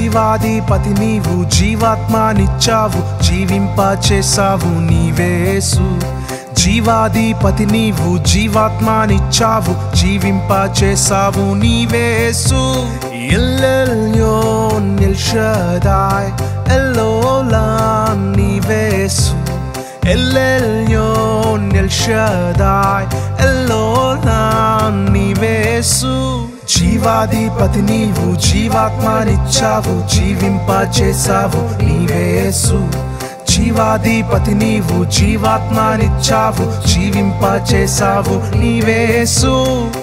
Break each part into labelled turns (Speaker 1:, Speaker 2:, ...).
Speaker 1: జీవాధిపతి నీవు జీవాత్మానిచ్చావు జీవింప చేసావు నీవేసు జీవాధిపతి నీవు జీవాత్మానిచ్చావు జీవింప చేసావు నీవేసు ఎల్లెల్యోన్ ఎల్షదాయ్ ఎల్లోలా నీవేసు ఎల్లెల్యోన్ ఎల్షదాయ్ ఎల్లోలా నీవేసు జీవాధిపతి నీవు జీవాత్మానిచ్చావు జీవింప చేసావు నీవేసు జీవాధిపతి నీవు జీవాత్మానిచ్చావు జీవింప చేసావు నీవేసు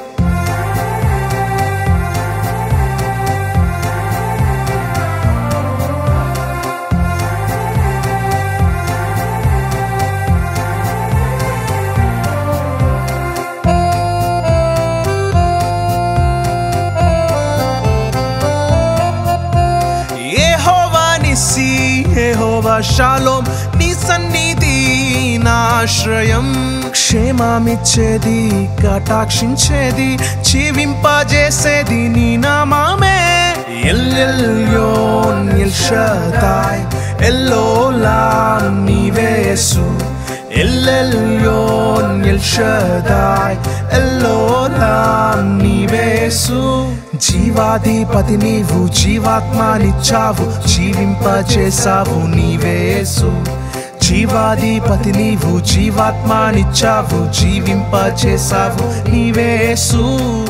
Speaker 1: యెహోవా నిస్సి యెహోవా షాలోం నీ సన్నిధి నాశ్రయం క్షేమమిచ్చేది కటాక్షించేది జీవింపజేసేది నీ నామామే ఎల్లెల్యోన్ ఎల్షదాయ్ ఎల్లోలా నీవేసు ఎల్లెల్యోన్ ఎల్షదాయ్ ఎల్లోలా నీవేసు జీవాధిపతి నీవు జీవాత్మానిచ్చావు జీవింప చేసావు నీవేసు జీవాధిపతి నీవు జీవాత్మానిచ్చావు జీవింప చేసావు నీవేసు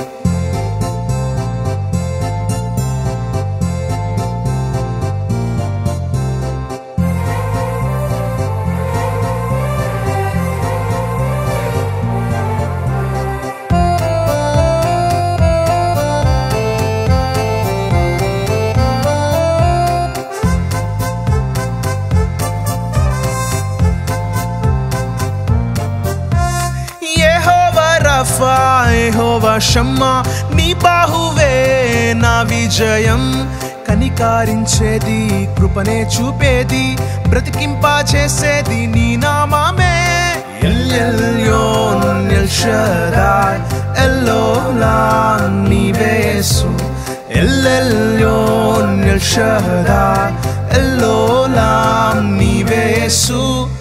Speaker 1: యెహోవా రఫా యెహోవా షమ్మా నీ బాహువే నా విజయం కనికారించేది కృపనే చూపేది బ్రతికింప చేసేది నీ నామామే ఎల్లెల్యోన్ ఎల్షదాయ్ ఎల్లోలా నీవేసు ఎల్లెల్యోన్ ఎల్షదాయ్ ఎల్లోలా నీవేసు